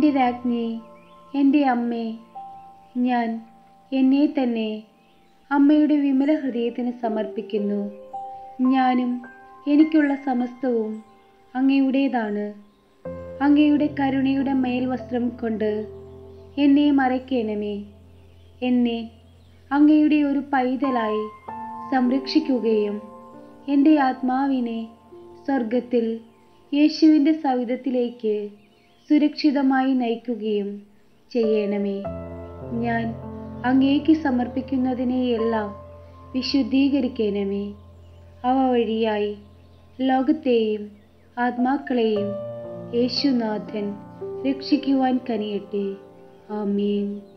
എൻ്റെ രാജ്ഞി എൻ്റെ അമ്മേ ഞാൻ എന്നെ തന്നെ അമ്മയുടെ വിമല ഹൃദയത്തിന് സമർപ്പിക്കുന്നു ഞാനും എനിക്കുള്ള സമസ്തവും അങ്ങയുടേതാണ് അങ്ങയുടെ കരുണയുടെ മേൽവസ്ത്രം കൊണ്ട് എന്നെ മറയ്ക്കണമേ എന്നെ അങ്ങയുടെ ഒരു പൈതലായി സംരക്ഷിക്കുകയും എൻ്റെ ആത്മാവിനെ സ്വർഗത്തിൽ യേശുവിൻ്റെ സവിധത്തിലേക്ക് സുരക്ഷിതമായി നയിക്കുകയും ചെയ്യണമേ ഞാൻ അങ്ങേക്ക് സമർപ്പിക്കുന്നതിനെയെല്ലാം വിശുദ്ധീകരിക്കണമേ അവ വഴിയായി ലോകത്തെയും ആത്മാക്കളെയും യേശുനാഥൻ രക്ഷിക്കുവാൻ കനിയട്ടെ ആമീൻ